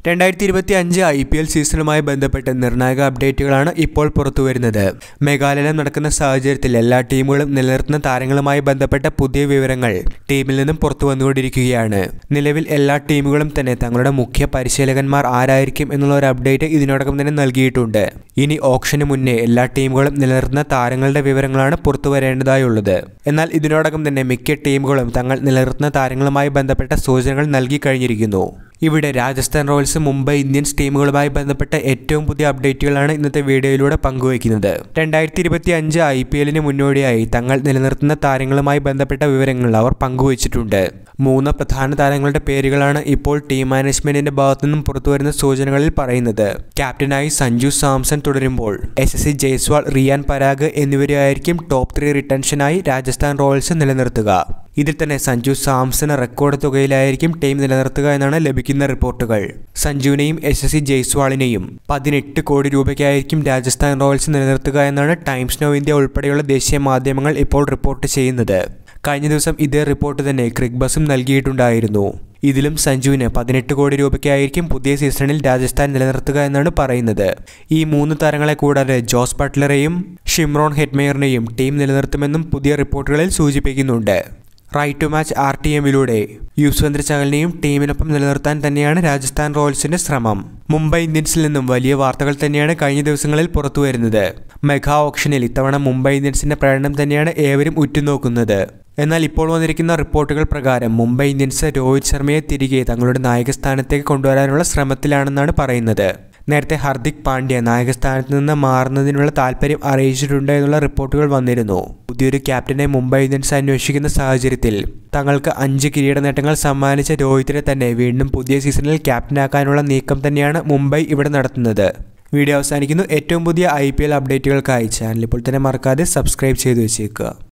രണ്ടായിരത്തി ഇരുപത്തി അഞ്ച് ഐ പി എൽ സീസണുമായി ബന്ധപ്പെട്ട് നിർണായക അപ്ഡേറ്റുകളാണ് ഇപ്പോൾ പുറത്തുവരുന്നത് മേഘാലയം നടക്കുന്ന സാഹചര്യത്തിൽ എല്ലാ ടീമുകളും നിലനിർത്തുന്ന താരങ്ങളുമായി ബന്ധപ്പെട്ട പുതിയ വിവരങ്ങൾ ടീമിൽ നിന്നും പുറത്തു വന്നുകൊണ്ടിരിക്കുകയാണ് നിലവിൽ എല്ലാ ടീമുകളും തന്നെ തങ്ങളുടെ മുഖ്യ പരിശീലകന്മാർ ആരായിരിക്കും എന്നുള്ള ഒരു അപ്ഡേറ്റ് ഇതിനോടകം തന്നെ നൽകിയിട്ടുണ്ട് ഇനി ഓപ്ഷന് മുന്നേ എല്ലാ ടീമുകളും നിലനിർത്തുന്ന താരങ്ങളുടെ വിവരങ്ങളാണ് പുറത്തു വരേണ്ടതായുള്ളത് എന്നാൽ ഇതിനോടകം തന്നെ മിക്ക ടീമുകളും തങ്ങൾ നിലനിർത്തുന്ന താരങ്ങളുമായി ബന്ധപ്പെട്ട സൂചനകൾ നൽകി കഴിഞ്ഞിരിക്കുന്നു ഇവിടെ രാജസ്ഥാൻ റോയൽസ് മുംബൈ ഇന്ത്യൻസ് ടീമുകളുമായി ബന്ധപ്പെട്ട ഏറ്റവും പുതിയ അപ്ഡേറ്റുകളാണ് ഇന്നത്തെ വീഡിയോയിലൂടെ പങ്കുവയ്ക്കുന്നത് രണ്ടായിരത്തി ഇരുപത്തി അഞ്ച് ഐ പി എല്ലിന് മുന്നോടിയായി തങ്ങൾ നിലനിർത്തുന്ന താരങ്ങളുമായി ബന്ധപ്പെട്ട വിവരങ്ങൾ അവർ പങ്കുവച്ചിട്ടുണ്ട് മൂന്ന് പ്രധാന താരങ്ങളുടെ പേരുകളാണ് ഇപ്പോൾ ടീം മാനേജ്മെന്റിന്റെ ഭാഗത്തു നിന്നും പുറത്തുവരുന്ന സൂചനകളിൽ പറയുന്നത് ക്യാപ്റ്റനായി സഞ്ജു സാംസൺ തുടരുമ്പോൾ S S C Jaiswal Riyan Parag എന്നിവരെയായിരിക്കും ടോപ്പ് ത്രീ റിട്ടൻഷനായി രാജസ്ഥാൻ റോയൽസ് നിലനിർത്തുക ഇതിൽ തന്നെ സഞ്ജു സാംസണ് റെക്കോർഡ് തുകയിലായിരിക്കും ടീം നിലനിർത്തുക എന്നാണ് ലഭിക്കുന്ന റിപ്പോർട്ടുകൾ സഞ്ജുവിനെയും എസ് എസ് സി ജയ്സ്വാളിനെയും പതിനെട്ട് കോടി രൂപയ്ക്കായിരിക്കും രാജസ്ഥാൻ റോയൽസ് നിലനിർത്തുക എന്നാണ് ടൈംസ് നോ ഇന്ത്യ ഉൾപ്പെടെയുള്ള ദേശീയ മാധ്യമങ്ങൾ ഇപ്പോൾ റിപ്പോർട്ട് ചെയ്യുന്നത് കഴിഞ്ഞ ദിവസം ഇതേ റിപ്പോർട്ട് തന്നെ ക്രിക് ബസും നൽകിയിട്ടുണ്ടായിരുന്നു ഇതിലും സഞ്ജുവിന് പതിനെട്ട് കോടി രൂപയ്ക്കായിരിക്കും പുതിയ സീസണിൽ രാജസ്ഥാൻ നിലനിർത്തുക എന്നാണ് പറയുന്നത് ഈ മൂന്ന് താരങ്ങളെ കൂടാതെ ജോസ് ബട്ട്ലറെയും ഷിംറോൺ ഹെഡ്മെയറിനെയും ടീം നിലനിർത്തുമെന്നും പുതിയ റിപ്പോർട്ടുകളിൽ സൂചിപ്പിക്കുന്നുണ്ട് right to match R T എമ്മിലൂടെ യുസ്വന്ദ്ര ചഹലിനെയും ടീമിനൊപ്പം നിലനിർത്താൻ തന്നെയാണ് രാജസ്ഥാൻ റോയൽസിന്റെ ശ്രമം മുംബൈ ഇന്ത്യൻസിൽ നിന്നും വലിയ വാർത്തകൾ തന്നെയാണ് കഴിഞ്ഞ ദിവസങ്ങളിൽ പുറത്തു വരുന്നത് മെഗാ ഓപ്ഷനിൽ ഇത്തവണ മുംബൈ ഇന്ത്യൻസിന്റെ പ്രകടനം തന്നെയാണ് ഏവരും ഉറ്റുനോക്കുന്നത് എന്നാൽ ഇപ്പോൾ വന്നിരിക്കുന്ന റിപ്പോർട്ടുകൾ പ്രകാരം മുംബൈ ഇന്ത്യൻസ് രോഹിത് ശർമ്മയെ തിരികെ തങ്ങളുടെ നായകസ്ഥാനത്തേക്ക് കൊണ്ടുവരാനുള്ള ശ്രമത്തിലാണെന്നാണ് പറയുന്നത് നേരത്തെ ഹർദിക് പാണ്ഡ്യ നായകസ്ഥാനത്ത് നിന്ന് മാറുന്നതിനുള്ള താല്പര്യം അറിയിച്ചിട്ടുണ്ട് എന്നുള്ള റിപ്പോർട്ടുകൾ വന്നിരുന്നു പുതിയൊരു ക്യാപ്റ്റനെ മുംബൈ ഇന്ത്യൻസ് അന്വേഷിക്കുന്ന സാഹചര്യത്തിൽ തങ്ങൾക്ക് അഞ്ച് കിരീട നേട്ടങ്ങൾ സമ്മാനിച്ച രോഹിത്തിനെ തന്നെ വീണ്ടും പുതിയ സീസണിൽ ക്യാപ്റ്റനാക്കാനുള്ള നീക്കം തന്നെയാണ് മുംബൈ ഇവിടെ നടത്തുന്നത് വീഡിയോ അവസാനിക്കുന്നു ഏറ്റവും പുതിയ ഐ പി എൽ അപ്ഡേറ്റുകൾക്കായി ചാനൽ ഇപ്പോൾ തന്നെ മറക്കാതെ സബ്സ്ക്രൈബ് ചെയ്തു വെച്ചേക്കുക